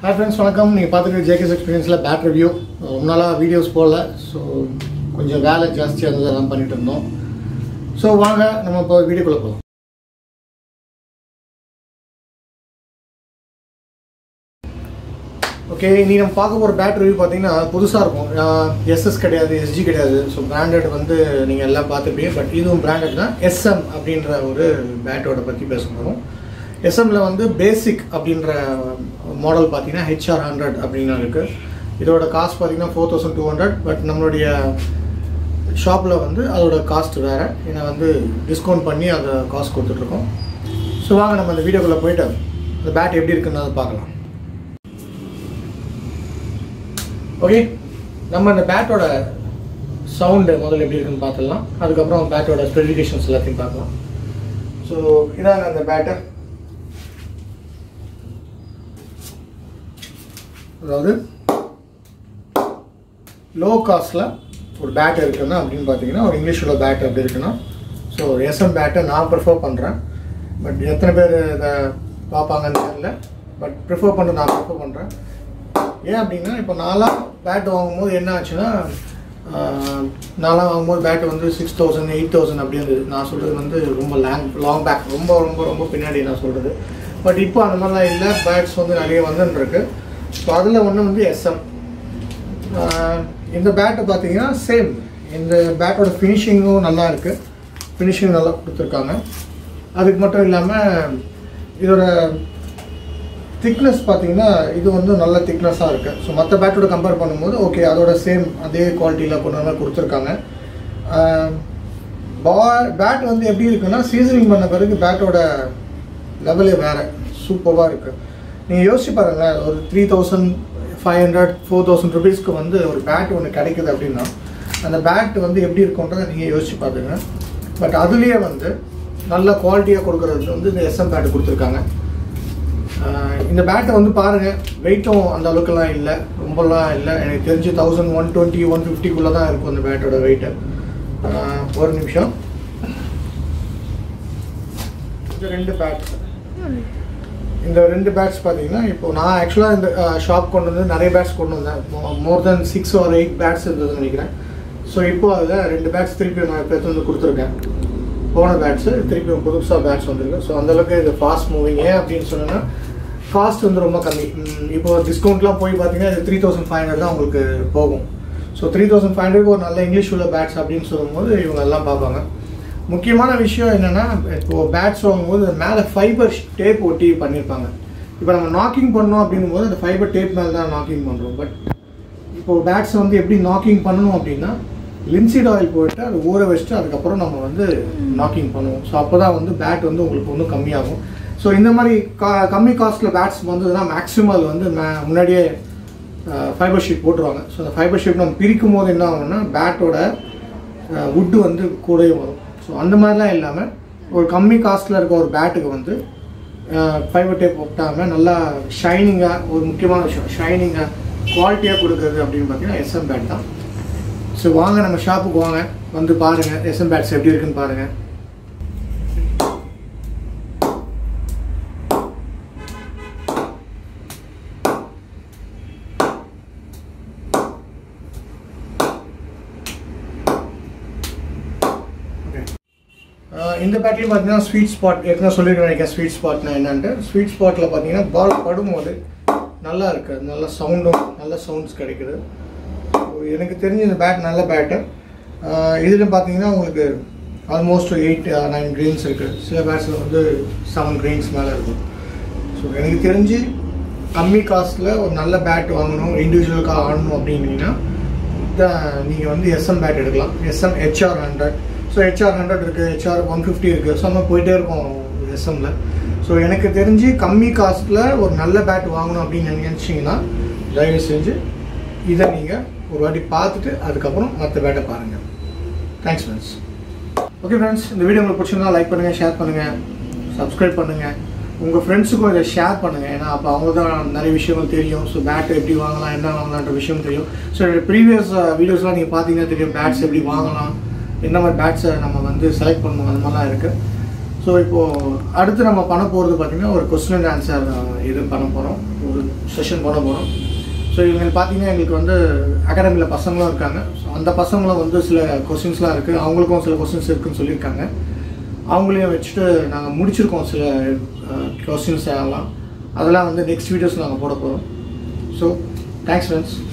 hi friends வணக்கம் நீங்கள் பார்த்துட்டு ஜேகேஸ் எக்ஸ்பீரியன்ஸில் பேட் ரிவ்யூ ரொம்ப நாளாக வீடியோஸ் போடல ஸோ கொஞ்சம் வேலை ஜாஸ்தியாக இருந்தது அதான் பண்ணிட்டு இருந்தோம் ஸோ வாங்க நம்ம இப்போ வீடியோக்குள்ளே போகலாம் ஓகே நீ நம்ம பார்க்க போகிற பேட் ரிவ்யூ பார்த்தீங்கன்னா புதுசாக இருக்கும் எஸ்எஸ் கிடையாது எஸ்ஜி கிடையாது ஸோ பிராண்டட் வந்து நீங்கள் எல்லாம் பார்த்துப்பீங்க பட் இதுவும் பிராண்டட் தான் எஸ்எம் அப்படின்ற ஒரு பேட்டோட பற்றி பேச போகிறோம் எஸ்எம்ல வந்து பேசிக் அப்படின்ற மாடல் பார்த்தீங்கன்னா ஹெச்ஆர் ஹண்ட்ரட் அப்படின்னு இருக்குது இதோட காஸ்ட் பார்த்தீங்கன்னா four thousand two hundred but நம்மளுடைய ஷாப்பில் வந்து அதோட காஸ்ட் வேறு ஏன்னா வந்து டிஸ்கவுண்ட் பண்ணி அதை காஸ்ட் கொடுத்துட்ருக்கோம் ஸோ வாங்க நம்ம அந்த வீடியோக்குள்ளே போயிட்டு அந்த பேட் எப்படி இருக்குன்னு அதை பார்க்கலாம் ஓகே நம்ம இந்த பேட்டோட சவுண்டு முதல்ல எப்படி இருக்குன்னு பார்த்துடலாம் அதுக்கப்புறம் பேட்டோட ஸ்பெசிஃபிகேஷன்ஸ் எல்லாத்தையும் பார்க்கலாம் ஸோ இதாங்க அந்த பேட்டை அதாவது லோ காஸ்ட்டில் ஒரு பேட் இருக்குன்னா அப்படின்னு பார்த்தீங்கன்னா ஒரு இங்கிலீஷோட பேட் எப்படி இருக்குன்னா ஸோ எஸ்எம் பேட்டை நான் ப்ரிஃபர் பண்ணுறேன் பட் எத்தனை பேர் இதை பார்ப்பாங்கன்னு தெரியல பட் ப்ரிஃபர் பண்ண நான் ப்ரிஃபர் பண்ணுறேன் ஏன் அப்படின்னா இப்போ நாலாம் பேட் வாங்கும்போது என்ன ஆச்சுன்னா நாலாம் வாங்கும்போது பேட் வந்து சிக்ஸ் தௌசண்ட் எயிட் தௌசண்ட் அப்படி இருந்தது நான் சொல்கிறது வந்து ரொம்ப லாங் லாங் பேக் ரொம்ப ரொம்ப ரொம்ப பின்னாடி நான் சொல்கிறது பட் இப்போ அந்த மாதிரிலாம் இல்லை பேட்ஸ் வந்து நிறைய வந்துருக்கு ஸோ அதில் ஒன்று வந்து எஸ்எம் இந்த பேட்டை பார்த்தீங்கன்னா சேம் இந்த பேட்டோட ஃபினிஷிங்கும் நல்லா இருக்குது ஃபினிஷிங் நல்லா கொடுத்துருக்காங்க அதுக்கு மட்டும் இல்லாமல் இதோட திக்னஸ் பார்த்தீங்கன்னா இது வந்து நல்ல திக்னஸாக இருக்குது ஸோ மற்ற பேட்டோட கம்பேர் பண்ணும்போது ஓகே அதோட சேம் அதே குவாலிட்டியில் கொண்டு வந்து கொடுத்துருக்காங்க பா பேட் வந்து எப்படி இருக்குன்னா சீசனிங் பண்ண பிறகு பேட்டோட லெவலே வேறு சூப்பராக இருக்குது நீங்கள் யோசிச்சு பாருங்களேன் ஒரு three thousand five hundred four thousand ருபீஸ்க்கு வந்து ஒரு பேட் ஒன்று கிடைக்குது அப்படின்னா அந்த பேட் வந்து எப்படி இருக்குன்றதை நீங்கள் யோசிச்சு பார்த்துங்க பட் அதுலேயே வந்து நல்ல குவாலிட்டியாக கொடுக்குறது வந்து இந்த எஸ்எம் பேட் கொடுத்துருக்காங்க இந்த பேட்டை வந்து பாருங்கள் வெயிட்டும் அந்த அளவுக்குலாம் இல்லை ரொம்பலாம் இல்லை எனக்கு தெரிஞ்சு தௌசண்ட் ஒன் டுவெண்ட்டி ஒன் ஃபிஃப்டிக்குள்ளே தான் இருக்கும் அந்த பேட்டோட வெயிட்டு ஒரு நிமிஷம் இந்த ரெண்டு பேட்ஸ் இந்த ரெண்டு பேட்ஸ் பார்த்தீங்கன்னா இப்போ நான் ஆக்சுவலாக இந்த ஷாப் கொண்டு வந்து நிறைய பேட்ஸ் கொண்டு வந்தேன் more than six or eight bats இருந்ததுன்னு நினைக்கிறேன் ஸோ இப்போ அதில் ரெண்டு பேட்ஸ் திருப்பி நான் இப்போ வந்து கொடுத்துருக்கேன் போன பேட்ஸு திருப்பி புதுசாக பேட்ஸ் வந்திருக்கு ஸோ அந்தளவுக்கு இது ஃபாஸ்ட் மூவிங் ஏன் அப்படின்னு சொன்னோன்னா காஸ்ட் வந்து ரொம்ப கம்மி இப்போ டிஸ்கவுண்ட்லாம் போய் பார்த்தீங்கன்னா இது த்ரீ தௌசண்ட் ஃபைவ் ஹண்ட்ரட் தான் உங்களுக்கு போகும் so three thousand five hundred ஒரு நல்ல இங்கிலீஷ் உள்ள பேட்ஸ் அப்படின்னு சொல்லும்போது இவங்க எல்லாம் பார்ப்பாங்க முக்கியமான விஷயம் என்னென்னா இப்போது பேட்ஸ் வாங்கும்போது மேலே ஃபைபர் டேப் ஒட்டி பண்ணியிருப்பாங்க இப்போ நம்ம நாக்கிங் பண்ணோம் அப்படின்னும் போது அந்த ஃபைபர் டேப் மேலே தான் நாக்கிங் பண்ணுறோம் பட் இப்போது பேட்ஸை வந்து எப்படி நாக்கிங் பண்ணணும் அப்படின்னா லின்சிட் ஆயில் போட்டு அதை ஊற வச்சுட்டு அதுக்கப்புறம் நம்ம வந்து நாக்கிங் பண்ணுவோம் ஸோ அப்போ தான் வந்து பேட் வந்து உங்களுக்கு ஒன்றும் கம்மியாகும் ஸோ இந்த மாதிரி கா கம்மி காஸ்ட்டில் பேட்ஸ் வந்ததுன்னா மேக்ஸிமம் அது வந்து மே முன்னாடியே ஃபைபர் ஷீட் போட்டுருவாங்க ஸோ அந்த ஃபைபர் ஷீட் நம்ம பிரிக்கும் போது என்ன ஆகும்னா பேட்டோட வுட்டு வந்து கூடவே வரும் ஸோ அந்த மாதிரிலாம் இல்லாமல் ஒரு கம்மி காஸ்ட்டில் இருக்க ஒரு பேட்டுக்கு வந்து ஃபைபர் டேப் ஒட்டாமல் நல்லா ஷைனிங்காக ஒரு முக்கியமான விஷயம் ஷைனிங்காக குவாலிட்டியாக கொடுக்குறது அப்படின்னு பார்த்தீங்கன்னா எஸ்எம் பேட் தான் ஸோ வாங்க நம்ம ஷாப்புக்கு வாங்க வந்து பாருங்கள் எஸ்எம் பேட்ஸ் எப்படி இருக்குன்னு பாருங்கள் இந்த பேட்லேயும் பார்த்தீங்கன்னா ஸ்வீட் ஸ்பாட் ஏற்கனவே சொல்லியிருக்கேன் நினைக்கிறேன் ஸ்வீட் ஸ்பாட்னா என்னன்ட்டு ஸ்வீட் ஸ்பாட்டில் பார்த்தீங்கன்னா பால் படும்போது நல்லா இருக்குது நல்ல சவுண்டும் நல்ல சவுண்ட்ஸ் கிடைக்குது எனக்கு தெரிஞ்ச இந்த பேட் நல்ல பேட்டு இதில் பார்த்தீங்கன்னா உங்களுக்கு ஆல்மோஸ்ட் எயிட் நைன் கிரெயின்ஸ் இருக்குது சில பேட்ஸில் வந்து செவன் கிரெயின்ஸ் மேலே இருக்கும் ஸோ எனக்கு தெரிஞ்சு கம்மி காஸ்ட்டில் ஒரு நல்ல பேட் வாங்கணும் இண்டிவிஜுவலுக்காக ஆடணும் அப்படின்னீங்கன்னா நீங்கள் வந்து எஸ்எம் பேட் எடுக்கலாம் S M H R hundred so H R hundred இருக்குது ஹெச்ஆர் ஒன் ஃபிஃப்டி இருக்குது ஸோ நம்ம போயிட்டே இருக்கோம் எஸ்எம்மில் ஸோ எனக்கு தெரிஞ்சு கம்மி காஸ்ட்டில் ஒரு நல்ல பேட் வாங்கணும் அப்படின்னு நினச்சிங்கன்னா தயவு செஞ்சு இதை நீங்கள் ஒரு வாட்டி பார்த்துட்டு அதுக்கப்புறம் மற்ற பேட்டை பாருங்கள் தேங்க்ஸ் ஃப்ரெண்ட்ஸ் ஓகே ஃப்ரெண்ட்ஸ் இந்த வீடியோ உங்களுக்கு பிடிச்சிருந்தா லைக் பண்ணுங்கள் ஷேர் பண்ணுங்கள் சப்ஸ்கிரைப் பண்ணுங்கள் உங்கள் ஃப்ரெண்ட்ஸுக்கும் இதை ஷேர் பண்ணுங்கள் ஏன்னா அப்போ அவங்க தான் நிறைய விஷயங்கள் தெரியும் ஸோ பேட் எப்படி வாங்கலாம் என்ன வாங்கலான்ற விஷயம் தெரியும் ஸோ என்னோடய ப்ரீவியஸ் வீடியோஸ்லாம் நீங்கள் பார்த்தீங்கன்னா தெரியும் பேட்ஸ் எப்படி வாங்கலாம் என்ன மாதிரி பேட்ஸை நம்ம வந்து செலக்ட் பண்ணுவோம் அந்த மாதிரிலாம் இருக்குது ஸோ இப்போது அடுத்து நம்ம பண்ண போகிறது பார்த்திங்கன்னா ஒரு கொஸ்டின் அண்ட் ஆன்சர் இது பண்ண போகிறோம் ஒரு செஷன் பண்ண போகிறோம் ஸோ இவங்க பார்த்தீங்கன்னா எங்களுக்கு வந்து அகாடமியில் பசங்களும் இருக்காங்க ஸோ அந்த பசங்களும் வந்து சில கொஸ்டின்ஸ்லாம் இருக்குது அவங்களுக்கும் சில கொஸ்டின்ஸ் இருக்குன்னு சொல்லியிருக்காங்க அவங்களையும் வச்சுட்டு நாங்கள் முடிச்சிருக்கோம் சில கொஸ்டின்ஸ் எல்லாம் அதெல்லாம் வந்து நெக்ஸ்ட் வீடியோஸ் நாங்கள் போட போகிறோம் ஸோ தேங்க்ஸ் ஃப்ரெண்ட்ஸ்